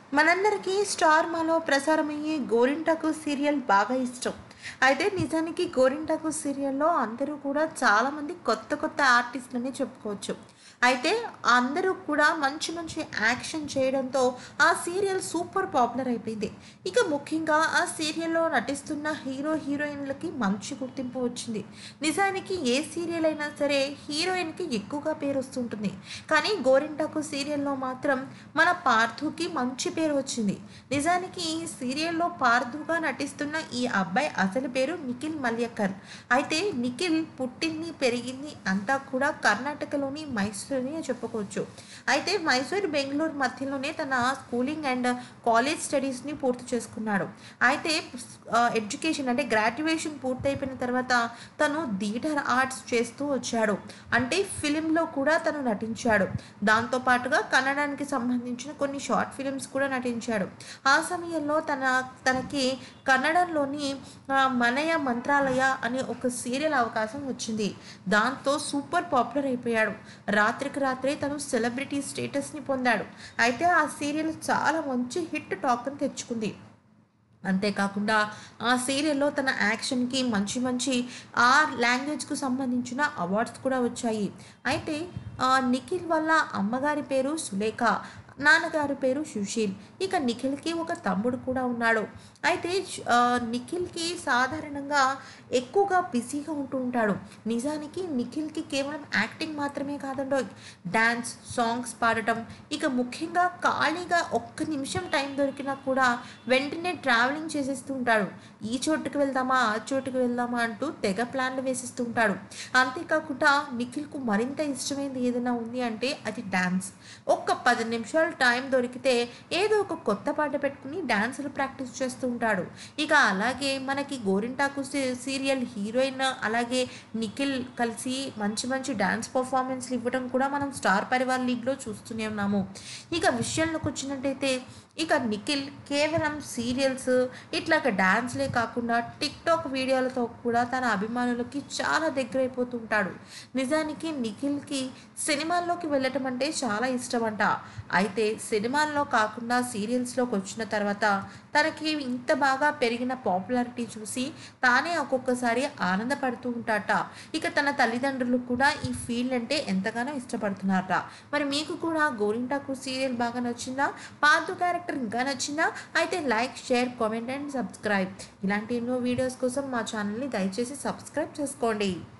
మనందరికీ స్టార్ మాలో ప్రసారమయ్యే గోరింటాకు సీరియల్ బాగా ఇష్టం అయితే నిజానికి గోరింటాకు సీరియల్లో అందరూ కూడా చాలామంది కొత్త కొత్త ఆర్టిస్టులని చెప్పుకోవచ్చు అయితే అందరూ కూడా మంచి మంచి యాక్షన్ చేయడంతో ఆ సీరియల్ సూపర్ పాపులర్ అయిపోయింది ఇక ముఖ్యంగా ఆ సీరియల్లో నటిస్తున్న హీరో హీరోయిన్లకి మంచి గుర్తింపు వచ్చింది నిజానికి ఏ సీరియల్ అయినా సరే హీరోయిన్కి ఎక్కువగా పేరు వస్తుంటుంది కానీ గోరింటాకు సీరియల్లో మాత్రం మన పార్థుకి మంచి పేరు వచ్చింది నిజానికి ఈ సీరియల్లో పార్థుగా నటిస్తున్న ఈ అబ్బాయి అసలు పేరు నిఖిల్ మల్యకర్ అయితే నిఖిల్ పుట్టింది పెరిగింది అంతా కూడా కర్ణాటకలోని మైసూర్ అని చెప్పుకోవచ్చు అయితే మైసూర్ బెంగళూరు మధ్యలోనే తన స్కూలింగ్ అండ్ కాలేజ్ స్టడీస్ని పూర్తి చేసుకున్నాడు అయితే ఎడ్యుకేషన్ అంటే గ్రాడ్యుయేషన్ పూర్తయిపోయిన తర్వాత తను థియేటర్ ఆర్ట్స్ చేస్తూ వచ్చాడు అంటే ఫిలింలో కూడా తను నటించాడు దాంతోపాటుగా కన్నడానికి సంబంధించిన కొన్ని షార్ట్ ఫిలిమ్స్ కూడా నటించాడు ఆ సమయంలో తన తనకి కన్నడంలోని ఆ, మనయ మంత్రాలయ అనే ఒక సీరియల్ అవకాశం వచ్చింది దాంతో సూపర్ పాపులర్ అయిపోయాడు రాత్రికి రాత్రే తను సెలబ్రిటీ స్టేటస్ని పొందాడు అయితే ఆ సీరియల్ చాలా మంచి హిట్ టాక్ని తెచ్చుకుంది అంతేకాకుండా ఆ సీరియల్లో తన యాక్షన్కి మంచి మంచి ఆ లాంగ్వేజ్కు సంబంధించిన అవార్డ్స్ కూడా వచ్చాయి అయితే ఆ, నిఖిల్ వల్ల అమ్మగారి పేరు సులేఖ నాన్నగారి పేరు సుశీల్ ఇక నిఖిల్కి ఒక తమ్ముడు కూడా ఉన్నాడు అయితే ఆ, నిఖిల్కి సాధారణంగా ఎక్కువగా బిజీగా ఉంటూ ఉంటాడు నిజానికి నిఖిల్కి కేవలం యాక్టింగ్ మాత్రమే కాదండో డ్యాన్స్ సాంగ్స్ పాడటం ఇక ముఖ్యంగా ఖాళీగా ఒక్క నిమిషం టైం దొరికినా కూడా వెంటనే ట్రావెలింగ్ చేసేస్తూ ఉంటాడు ఈ చోటుకి వెళ్దామా ఆ చోటుకి వెళ్దామా అంటూ తెగ ప్లాన్లు వేసిస్తూ ఉంటాడు అంతేకాకుండా నిఖిల్కు మరింత ఇష్టమైనది ఏదైనా ఉంది అంటే అది డ్యాన్స్ ఒక్క పది నిమిషాలు టైం దొరికితే ఏదో ఒక కొత్త పాట పెట్టుకుని డ్యాన్సులు ప్రాక్టీస్ చేస్తూ ఉంటాడు ఇక అలాగే మనకి గోరింటాకు సీ- సీరియల్ హీరోయిన్ అలాగే నిఖిల్ కలిసి మంచి మంచి డ్యాన్స్ పర్ఫార్మెన్స్లు ఇవ్వడం కూడా మనం స్టార్ పరివార్ లీగ్లో చూస్తూనే ఉన్నాము ఇక విషయంలోకి వచ్చినట్టయితే ఇక నిఖిల్ కేవలం సీరియల్స్ ఇట్లాగ డ్యాన్స్లే కాకుండా టిక్ టాక్ వీడియోలతో కూడా తన అభిమానులకి చాలా దగ్గరైపోతుంటాడు నిజానికి నిఖిల్కి సినిమాల్లోకి వెళ్ళటం అంటే చాలా ఇష్టమంట అయితే సినిమాల్లో కాకుండా సీరియల్స్లోకి వచ్చిన తర్వాత తనకి ఇంత బాగా పెరిగిన పాపులారిటీ చూసి తానే ఒక్కొక్కసారి ఆనందపడుతూ ఉంటాట ఇక తన తల్లిదండ్రులు కూడా ఈ ఫీల్డ్ అంటే ఎంతగానో ఇష్టపడుతున్నారట మరి మీకు కూడా గోరింటాకు సీరియల్ బాగా నచ్చిందా పార్థు క్యారెక్టర్ ఇంకా నచ్చిందా అయితే like share comment and subscribe ఇలాంటి ఎన్నో వీడియోస్ కోసం మా ఛానల్ని దయచేసి సబ్స్క్రైబ్ చేసుకోండి